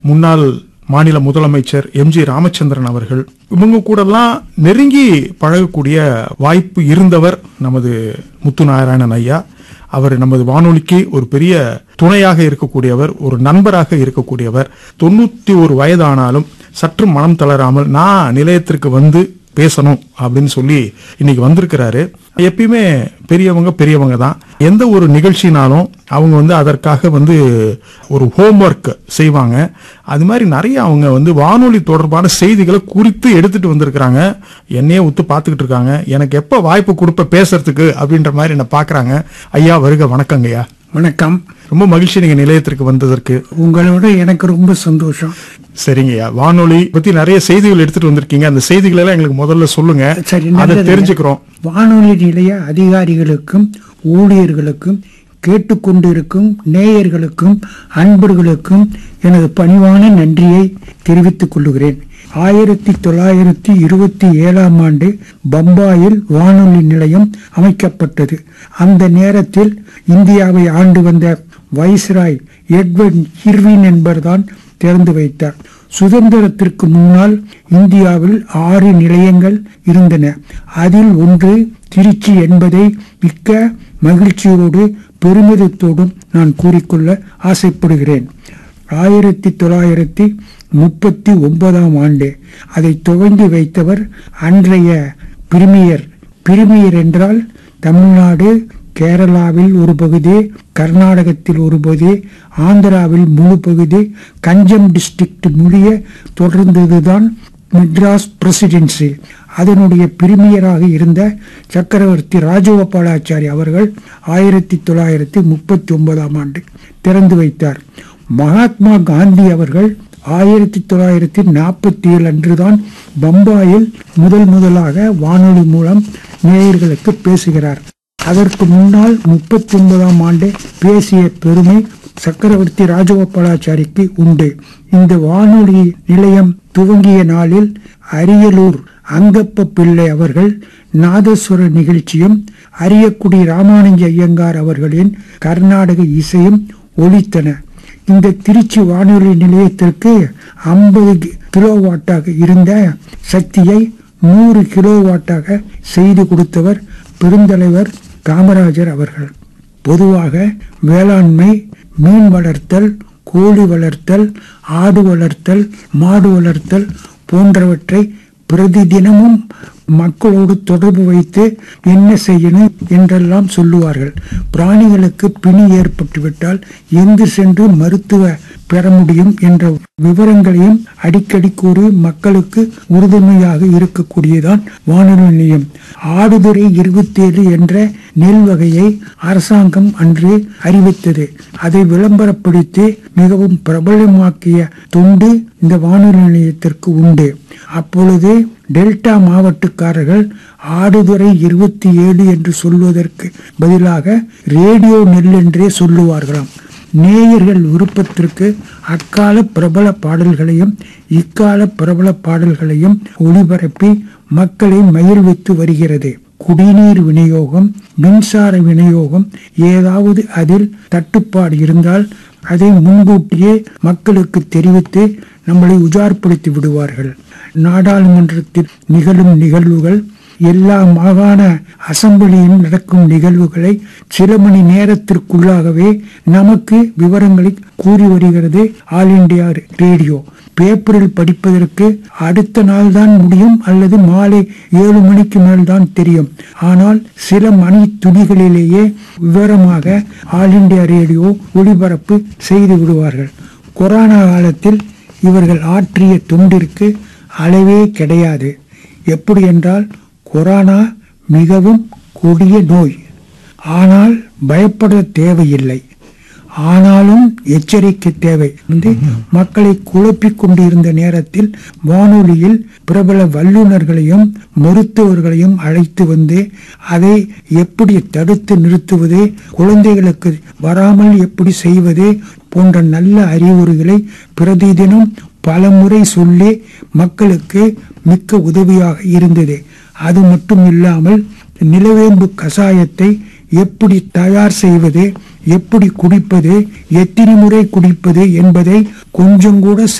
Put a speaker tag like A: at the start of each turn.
A: முன்னாள் மாநில முதலமைச்சர் எம்ஜி ராமச்சந்திரன் அவர்கள் இவங்க கூடலாம் நெருங்கி பழகக்கூடிய வாய்ப்பு இருந்தவர் நமது முத்து நாராயணன் ஐயா அவர் நமது வானொலிக்கு ஒரு பெரிய துணையாக இருக்கக்கூடியவர் ஒரு நண்பராக இருக்கக்கூடியவர் தொண்ணூத்தி ஒரு வயதானாலும் சற்று மனம் தளராமல் நான் நிலையத்திற்கு வந்து பேசணும் அப்படின்னு சொல்லி இன்னைக்கு வந்திருக்கிறாரு எப்பயுமே பெரியவங்க பெரியவங்க தான் எந்த ஒரு நிகழ்ச்சினாலும் அவங்க வந்து அதற்காக வந்து ஒரு ஹோம்ஒர்க் செய்வாங்க அது மாதிரி நிறைய அவங்க வந்து வானொலி தொடர்பான செய்திகளை குறித்து எடுத்துட்டு வந்திருக்கிறாங்க என்னையே உத்து பார்த்துக்கிட்டு இருக்காங்க எனக்கு எப்ப வாய்ப்பு கொடுப்ப பேசுறதுக்கு அப்படின்ற மாதிரி என்ன பாக்குறாங்க ஐயா வருக வணக்கங்கய்யா
B: வணக்கம்
A: ரொம்ப மகிழ்ச்சி நீங்க நிலையத்திற்கு வந்ததற்கு
B: உங்களோட எனக்கு ரொம்ப சந்தோஷம்
A: சரிங்கய்யா வானொலி பத்தி நிறைய செய்திகள் எடுத்துட்டு வந்திருக்கீங்க அந்த செய்திகள் எல்லாம் எங்களுக்கு முதல்ல சொல்லுங்க
B: சரி
A: அதை
B: நல்லது.
A: தெரிஞ்சுக்கிறோம்
B: வானொலி நிலைய அதிகாரிகளுக்கும் ஊழியர்களுக்கும் கேட்டுக்கொண்டிருக்கும் நேயர்களுக்கும் அன்பர்களுக்கும் எனது பணிவான நன்றியை தெரிவித்துக் கொள்கிறேன் ஆயிரத்தி தொள்ளாயிரத்தி இருபத்தி ஏழாம் ஆண்டு பம்பாயில் வானொலி நிலையம் அமைக்கப்பட்டது அந்த நேரத்தில் இந்தியாவை ஆண்டு வந்த வைஸ்ராய் எட்வர்ட் இர்வின் என்பர்தான் திறந்து வைத்தார் சுதந்திரத்திற்கு முன்னால் இந்தியாவில் ஆறு நிலையங்கள் இருந்தன அதில் ஒன்று திருச்சி என்பதை மிக்க மகிழ்ச்சியோடு பெருமிதத்தோடும் நான் கூறிக்கொள்ள ஆசைப்படுகிறேன் ஆயிரத்தி தொள்ளாயிரத்தி முப்பத்தி ஒன்பதாம் ஆண்டு அதை துவங்கி வைத்தவர் அன்றைய பிரிமியர் பிரிமியர் என்றால் தமிழ்நாடு கேரளாவில் ஒரு பகுதி கர்நாடகத்தில் ஒரு பகுதி ஆந்திராவில் முழு பகுதி கஞ்சம் டிஸ்ட்ரிக்ட் முடிய தொடர்ந்ததுதான் மெட்ராஸ் பிரசிடென்சி அதனுடைய பிரிமியராக இருந்த சக்கரவர்த்தி ராஜகோபாலாச்சாரி அவர்கள் ஆயிரத்தி தொள்ளாயிரத்தி முப்பத்தி ஒன்பதாம் ஆண்டு திறந்து வைத்தார் மகாத்மா காந்தி அவர்கள் ஆயிரத்தி தொள்ளாயிரத்தி நாற்பத்தி ஏழு அன்றுதான் பம்பாயில் முதல் முதலாக வானொலி மூலம் நேயர்களுக்கு பேசுகிறார் அதற்கு முன்னால் முப்பத்தி ஒன்பதாம் ஆண்டு பேசிய பெருமை சக்கரவர்த்தி ராஜகோபாலாச்சாரிக்கு உண்டு இந்த வானொலி நிலையம் துவங்கிய நாளில் அரியலூர் அங்கப்ப பிள்ளை அவர்கள் நாதஸ்வர நிகழ்ச்சியும் அரியக்குடி ராமானுஜ ஐயங்கார் அவர்களின் கர்நாடக இசையும் ஒலித்தன இந்த திருச்சி வானொலி நிலையத்திற்கு ஐம்பது கிலோவாட்டாக இருந்த சக்தியை நூறு கிலோவாட்டாக செய்து கொடுத்தவர் பெருந்தலைவர் காமராஜர் அவர்கள் பொதுவாக வேளாண்மை மீன் வளர்த்தல் கோழி வளர்த்தல் ஆடு வளர்த்தல் மாடு வளர்த்தல் போன்றவற்றை பிரதி தினமும் மக்களோடு தொடர்பு வைத்து என்ன செய்யணும் என்றெல்லாம் சொல்லுவார்கள் பிராணிகளுக்கு பிணி ஏற்பட்டுவிட்டால் எங்கு சென்று மருத்துவ பெற முடியும் என்ற விவரங்களையும் அடிக்கடி கூறி மக்களுக்கு உறுதுணையாக இருக்கக்கூடியதான் வானொலி நிலையம் ஆடுதுறை இருபத்தேழு என்ற நெல் வகையை அரசாங்கம் அன்று அறிவித்தது அதை விளம்பரப்படுத்தி மிகவும் பிரபலமாக்கிய தொண்டு இந்த வானொலி நிலையத்திற்கு உண்டு அப்பொழுது டெல்டா மாவட்டக்காரர்கள் ஆடுதுறை இருபத்தி ஏழு என்று சொல்வதற்கு பதிலாக ரேடியோ நெல் என்றே சொல்லுவார்களாம் நேயர்கள் விருப்பத்திற்கு அக்கால பிரபல பாடல்களையும் இக்கால பிரபல பாடல்களையும் ஒளிபரப்பி மக்களை மகிழ்வித்து வருகிறது குடிநீர் விநியோகம் மின்சார விநியோகம் ஏதாவது அதில் தட்டுப்பாடு இருந்தால் அதை முன்கூட்டியே மக்களுக்கு தெரிவித்து நம்மளை உஜார்படுத்தி விடுவார்கள் நாடாளுமன்றத்தில் நிகழும் நிகழ்வுகள் எல்லா மாகாண அசம்பிளியும் நடக்கும் நிகழ்வுகளை சில மணி நேரத்திற்குள்ளாகவே நமக்கு விவரங்களை கூறி வருகிறது ஆல் இண்டியா ரேடியோ பேப்பரில் படிப்பதற்கு அடுத்த நாள் தான் முடியும் அல்லது மாலை ஏழு மணிக்கு மேல் தான் தெரியும் ஆனால் சில மணி துணிகளிலேயே விவரமாக ஆல் இண்டியா ரேடியோ ஒளிபரப்பு செய்து விடுவார்கள் கொரோனா காலத்தில் இவர்கள் ஆற்றிய தொண்டிற்கு அளவே கிடையாது எப்படி என்றால் கொரோனா மிகவும் கொடிய நோய் ஆனால் பயப்பட தேவையில்லை ஆனாலும் எச்சரிக்கை தேவை வந்து மக்களை குழப்பிக் கொண்டிருந்த நேரத்தில் வானொலியில் பிரபல வல்லுநர்களையும் மருத்துவர்களையும் அழைத்து வந்து அதை எப்படி தடுத்து நிறுத்துவது குழந்தைகளுக்கு வராமல் எப்படி செய்வது போன்ற நல்ல அறிவுரைகளை பிரதிதினம் பல முறை சொல்லி மக்களுக்கு மிக்க உதவியாக இருந்தது அது மட்டும் இல்லாமல் நிலவேம்பு கஷாயத்தை எப்படி தயார் செய்வது எப்படி குடிப்பது எத்தனை முறை குடிப்பது என்பதை கொஞ்சம் கூட